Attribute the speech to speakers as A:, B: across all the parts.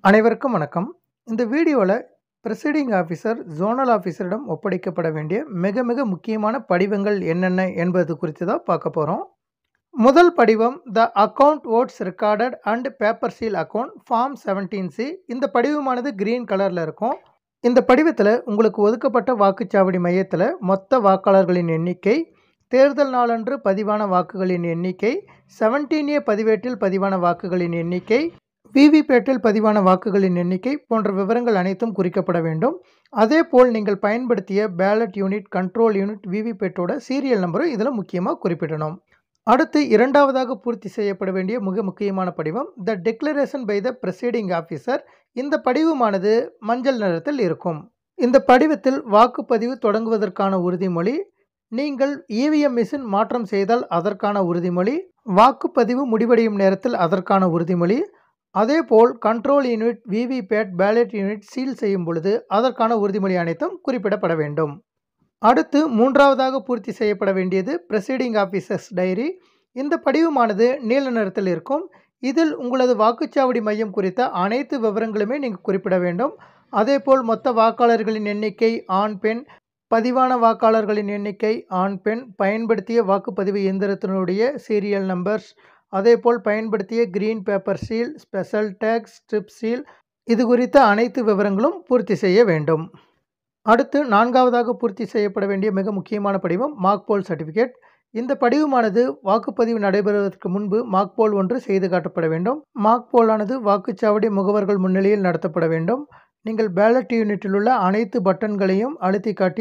A: அனைவருக்கும் வணக்கம் இந்த வீடியோவில் ப்ரிசைடிங் ஆஃபீஸர் ஜோனல் ஆஃபீஸரிடம் ஒப்படைக்கப்பட வேண்டிய மிக மிக முக்கியமான படிவங்கள் என்னென்ன என்பது குறித்து தான் பார்க்க போகிறோம் முதல் படிவம் the account votes recorded and paper seal account form seventeen C இந்த படிவமானது கிரீன் கலரில் இருக்கும் இந்த படிவத்தில் உங்களுக்கு ஒதுக்கப்பட்ட வாக்குச்சாவடி மையத்தில் மொத்த வாக்காளர்களின் எண்ணிக்கை தேர்தல் நாளன்று பதிவான வாக்குகளின் எண்ணிக்கை செவன்டீன் ஏ பதிவேட்டில் பதிவான வாக்குகளின் எண்ணிக்கை விவிபேட்டில் பதிவான வாக்குகளின் எண்ணிக்கை போன்ற விவரங்கள் அனைத்தும் குறிக்கப்பட வேண்டும் அதேபோல் நீங்கள் பயன்படுத்திய பேலட் யூனிட் கண்ட்ரோல் யூனிட் விவிபேட்டோட சீரியல் நம்பரும் இதில் முக்கியமாக குறிப்பிடணும் அடுத்து இரண்டாவதாக பூர்த்தி செய்யப்பட வேண்டிய மிக முக்கியமான படிவம் the declaration by the presiding officer இந்த படிவமானது மஞ்சள் நிறத்தில் இருக்கும் இந்த படிவத்தில் வாக்குப்பதிவு தொடங்குவதற்கான உறுதிமொழி நீங்கள் இவிஎம் மிஷின் மாற்றம் செய்தால் அதற்கான உறுதிமொழி வாக்குப்பதிவு முடிவடையும் நேரத்தில் அதற்கான உறுதிமொழி அதேபோல் control unit VVPAT ballot unit seal செய்யும் பொழுது அதற்கான உறுதிமொழி அனைத்தும் குறிப்பிடப்பட வேண்டும் அடுத்து மூன்றாவதாக பூர்த்தி செய்யப்பட வேண்டியது ப்ரெசைடிங் ஆஃபீஸர்ஸ் டைரி இந்த படிவமானது நீல நிறத்தில் இருக்கும் இதில் உங்களது வாக்குச்சாவடி மையம் குறித்த அனைத்து விவரங்களுமே நீங்கள் குறிப்பிட வேண்டும் அதேபோல் மொத்த வாக்காளர்களின் எண்ணிக்கை ஆண் பெண் பதிவான வாக்காளர்களின் எண்ணிக்கை ஆண் பெண் பயன்படுத்திய வாக்குப்பதிவு இயந்திரத்தினுடைய சீரியல் நம்பர்ஸ் அதேபோல் பயன்படுத்திய green paper seal special tag strip seal இது குறித்த அனைத்து விவரங்களும் பூர்த்தி செய்ய வேண்டும் அடுத்து நான்காவதாக பூர்த்தி செய்யப்பட வேண்டிய மிக முக்கியமான படிவம் மார்க் போல் சர்டிஃபிகேட் இந்த படிவமானது வாக்குப்பதிவு நடைபெறுவதற்கு முன்பு மார்க் போல் ஒன்று செய்து காட்டப்பட வேண்டும் மார்க் போலானது வாக்குச்சாவடி முகவர்கள் முன்னிலையில் நடத்தப்பட வேண்டும் நீங்கள் பேலட் யூனிட்டில் உள்ள அனைத்து பட்டன்களையும் அழுத்தி காட்டி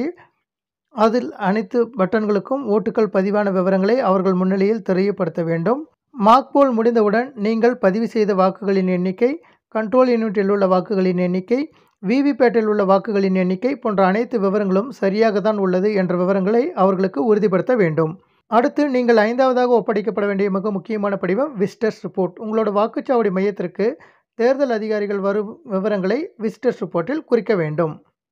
A: அதில் அனைத்து பட்டன்களுக்கும் ஓட்டுகள் பதிவான விவரங்களை அவர்கள் முன்னிலையில் தெரியப்படுத்த வேண்டும் மார்க் போல் முடிந்தவுடன் நீங்கள் பதிவு செய்த வாக்குகளின் எண்ணிக்கை கண்ட்ரோல் யூனிட்டில் உள்ள வாக்குகளின் எண்ணிக்கை விவிபேட்டில் உள்ள வாக்குகளின் எண்ணிக்கை போன்ற அனைத்து விவரங்களும் சரியாக தான் உள்ளது என்ற விவரங்களை அவர்களுக்கு உறுதிப்படுத்த வேண்டும் அடுத்து நீங்கள் ஐந்தாவதாக ஒப்படைக்கப்பட வேண்டிய மிக முக்கியமான படிவம் விசிட்டர்ஸ் ரிப்போர்ட் உங்களோட வாக்குச்சாவடி மையத்திற்கு தேர்தல் அதிகாரிகள் வரும் விவரங்களை விசிட்டர்ஸ் ரிப்போர்ட்டில் குறிக்க வேண்டும்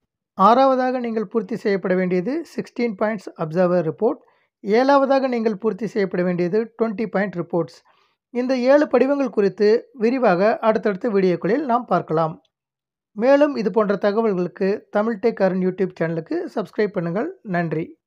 A: ஆறாவதாக நீங்கள் பூர்த்தி செய்யப்பட வேண்டியது சிக்ஸ்டீன் பாயிண்ட்ஸ் அப்சர்வர் ரிப்போர்ட் ஏழாவதாக நீங்கள் பூர்த்தி செய்யப்பட வேண்டியது டுவெண்ட்டி பாயிண்ட் ரிப்போர்ட்ஸ் இந்த ஏழு படிவங்கள் குறித்து விரிவாக அடுத்தடுத்த வீடியோக்களில் நாம் பார்க்கலாம் மேலும் இது போன்ற தகவல்களுக்கு தமிழ் டெக் அருண் யூடியூப் சேனலுக்கு சப்ஸ்கிரைப் பண்ணுங்கள் நன்றி